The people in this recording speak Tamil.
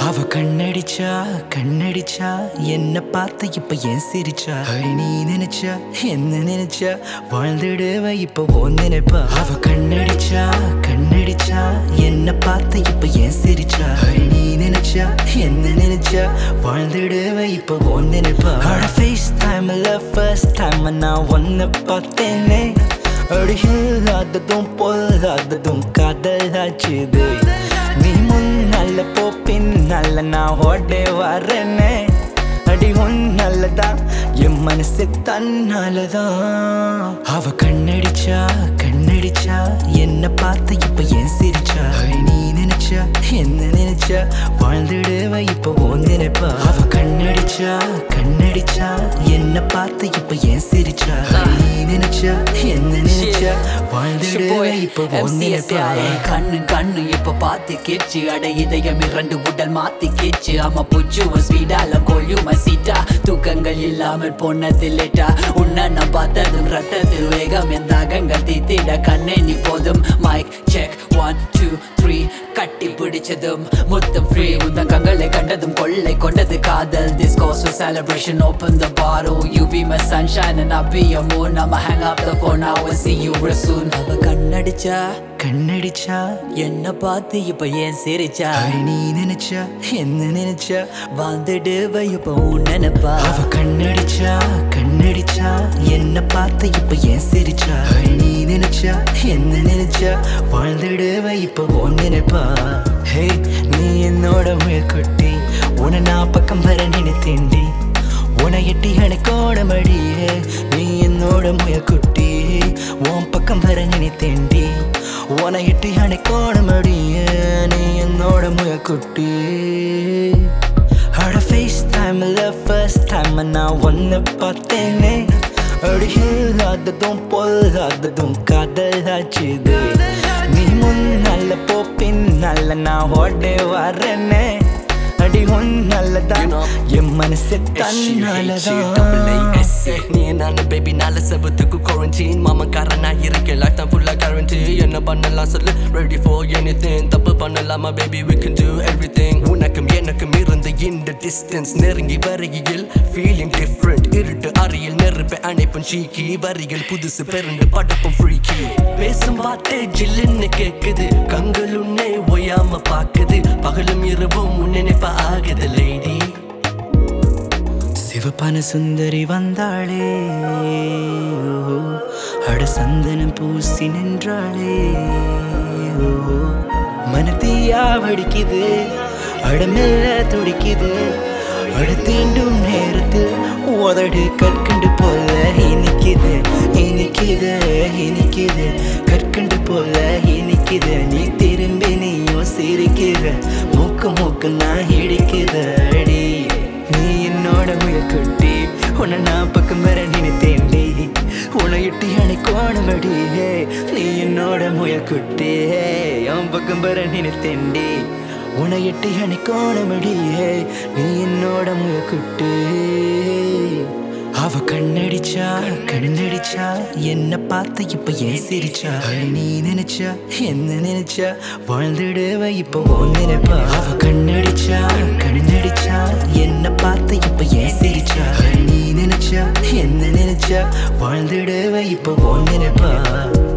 அவ கண்ணடிச்சா கண்ணடிச்சா என்ன பார்த்து இப்ப ஏன் சிரிச்சா அடி நீ நினைச்சா என்ன நினைச்சா வாழ்ந்துடுவ இப்ப ஓன் நினைப்பா அவ கண்ணடிச்சா கண்ணடிச்சா என்ன பார்த்து இப்ப ஏன் சிரிச்சா அடி நீ நினைச்சா என்ன நினைச்சா வாழ்ந்துடுவ இப்ப ஓன் நினைப்பா அட ஃபேஸ் டைம்ல ஃபர்ஸ்ட் டைம் நான் ஒன்ன பார்த்தேனே அடி இல்லாததும் பொல்லாததும் காதலாச்சுது நீ முன்னால போ பின்னால நான் ஓடே வரேனே அடி உன்னாலதான் என் மனசு தன்னாலதான் அவ கண்ணடிச்சா கண்ணடிச்சா என்ன பார்த்து இப்ப ஏன் சிரிச்சா அடி நீ நினைச்சா என்ன நினைச்சா வாழ்ந்துடுவ இப்ப ஓன் நினைப்பா அவ கண்ணடிச்சா கண்ணடிச்சா என்ன பார்த்து இப்ப ஏன் சிரிச்சா அடி நீ நினைச்சா என்ன நினைச்சா வாழ்ந்துடுவ இப்ப ஓன் நினைப்பா கண்ணு கண்ணு இப்ப பாத்து கேச்சு அட இதயம் இரண்டு உடல் மாத்தி கேச்சு ஆமா புச்சு ஸ்பீடால கொல்லும சீட்டா தூக்கங்கள் இல்லாமல் போனது லேட்டா உன்னை நான் பார்த்ததும் ரத்தத்தில் வேகம் என் தாகங்கள் தீத்திட கண்ணே நீ போதும் mic check one two three கட்டி பிடிச்சதும் முத்தம் ஃப்ரீ உந்தன் கண்களை கண்டதும் கொள்ளை கொண்டது காதல் this calls for celebration open the bottle you be my sunshine and I'll be your moon I'ma hang up the phone I will see you real soon அவ கண்ணடிச்சா கண்ணடிச்சா என்ன பார்த்து இப்ப ஏன் சிரிச்சா அடி நீ நினைச்சா என்ன நினைச்சா வாழ்ந்துடுவ இப்ப உன் நினைப்பா அவ கண்ணடிச்சா கண்ணடிச்சா என்ன பார்த்து இப்ப ஏன் சிரிச்சா அடி நீ நினைச்சா என்ன நினைச்சா வாழ்ந்துடுவ இப்ப ஓன் நினைப்பா ஹே நீ என்னோட முயற்குட்டி உன நான் பக்கம் வர நினைத்தேண்டி உன எட்டி எனக்கோட மடியே நீ என்னோட முயற்குட்டி உன் பக்கம் வர நினைத்தேண்டி உன எட்டி எனக்கோட மடியே நீ என்னோட முயற்குட்டி அட ஃபேஸ் டைம்ல ஃபர்ஸ்ட் டைம் நான் ஒன்ன பார்த்தேனே அடி இல்லாததும் பொல்லாததும் காதலாச்சுது நீ முன்னால போ பின்னால நான் ஓடே வரேனே அடி உன்னாலதான் என் மனசு தன்னாலதான் நீ நானு பேபி நாலு செவத்துக்கு குவாரண்டைன் மாமக்காரனா இருக்கேன் லைஃப் தான் ஃபுல்லா கேரண்டி என்ன பண்ணலாம் சொல்லு ரெடி ஃபார் எனி தப்பு பண்ணலாமா baby we can do everything உனக்கும் எனக்கும் இருந்த இந்த டிஸ்டன்ஸ் நெருங்கி வருகையில் ஃபீலிங் டிஃப்ரெண்ட் இருட்டு அறையில் நெருப்பை அணைப்பும் சீக்கி வரிகள் புதுசு பெருண்டு படப்பும் ஃப்ரீக்கி பேசும் வார்த்தை ஜில்லுன்னு கேக்குது கண்கள் உன்னை ஒய்யாம பாக்குது பகலும் இரவும் உன் நினைப்பா ஆகுது லேடி சிவப்பான சுந்தரி வந்தாளே ஓ, அட சந்தனம் பூசி நின்றாளே ஓ, மனத்தீயா வடிக்குது அடமெல்ல துடிக்குது அட தீண்டும் நேரத்தில் உதடு கற்கண்டு போல இனிக்குது இனிக்குது இனிக்குது கற்கண்டு போல இனிக்குது நீ திரும்பி நீயும் சிரிக்கிற மூக்கு மூக்கு நான் இடிக்குது அடி நீ என்னோட முயற்குட்டி உன்னை நான் பக்கம் வர நினைத்தேன்டி உன்னை இட்டு அணைக்கோணமடி நீ என்னோட முயற்குட்டி என் பக்கம் வர நினைத்தேன்டி உன்னை இட்டு அணைக்கோணமடி நீ என்னோட முயற்குட்டி அவ கண்ணடிச்சா கண்ணடிச்சா என்ன பார்த்து இப்ப ஏன் சிரிச்சா அடி நீ நினைச்சா என்ன நினைச்சா வாழ்ந்துடுவ இப்ப ஓன் நினைப்பா அவ கண்ணடிச்சா கண்ணடிச்சா என்ன பார்த்து இப்ப ஏன் சிரிச்சா அடி நீ நினைச்சா என்ன நினைச்சா வாழ்ந்துடுவ இப்ப ஓன் நினைப்பா